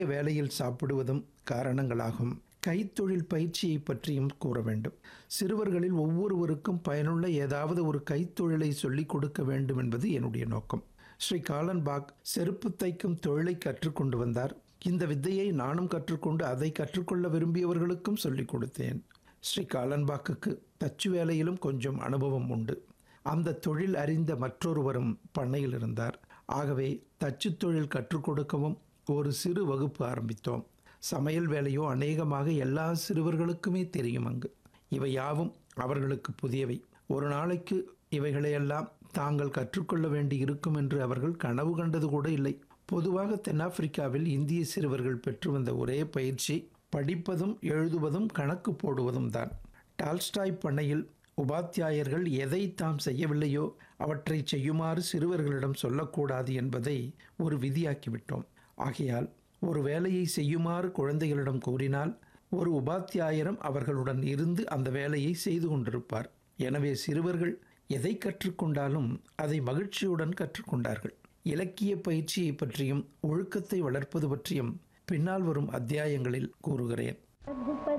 வேலையில் சாப்பிடுவதும் காரணங்களாகும் கைத்தொழில் பயிற்சியை பற்றியும் கூற வேண்டும் சிறுவர்களில் ஒவ்வொருவருக்கும் பயனுள்ள ஏதாவது ஒரு கைத்தொழிலை சொல்லிக் கொடுக்க வேண்டும் என்பது என்னுடைய நோக்கம் ஸ்ரீ காலன்பாக் செருப்பு தைக்கும் தொழிலை கற்றுக்கொண்டு வந்தார் இந்த வித்தையை நானும் கற்றுக்கொண்டு அதை கற்றுக்கொள்ள விரும்பியவர்களுக்கும் சொல்லிக் கொடுத்தேன் ஸ்ரீ காலன்பாக்குக்கு தச்சு வேலையிலும் கொஞ்சம் அனுபவம் உண்டு அந்த தொழில் அறிந்த மற்றொருவரும் பண்ணையில் இருந்தார் ஆகவே தச்சு தொழில் கற்றுக் கொடுக்கவும் ஒரு சிறு வகுப்பு ஆரம்பித்தோம் சமையல் வேலையோ அநேகமாக எல்லா சிறுவர்களுக்குமே தெரியும் அங்கு இவை யாவும் அவர்களுக்கு புதியவை ஒரு நாளைக்கு இவைகளையெல்லாம் தாங்கள் கற்றுக்கொள்ள வேண்டி இருக்கும் என்று அவர்கள் கனவு கண்டது கூட இல்லை பொதுவாக தென்னாப்பிரிக்காவில் இந்திய சிறுவர்கள் பெற்று வந்த ஒரே பயிற்சி படிப்பதும் எழுதுவதும் கணக்கு போடுவதும் தான் டால்ஸ்டாய் பண்ணையில் உபாத்தியாயர்கள் எதை தாம் செய்யவில்லையோ அவற்றை செய்யுமாறு சிறுவர்களிடம் சொல்லக்கூடாது என்பதை ஒரு விதியாக்கிவிட்டோம் ஆகையால் ஒரு வேலையை செய்யுமாறு குழந்தைகளிடம் கூறினால் ஒரு உபாத்தியாயரும் அவர்களுடன் இருந்து அந்த வேலையை செய்து கொண்டிருப்பார் எனவே சிறுவர்கள் எதை கற்றுக்கொண்டாலும் அதை மகிழ்ச்சியுடன் கற்றுக்கொண்டார்கள் இலக்கிய பயிற்சியை பற்றியும் ஒழுக்கத்தை வளர்ப்பது பற்றியும் பின்னால் வரும் அத்தியாயங்களில் கூறுகிறேன் रघुपति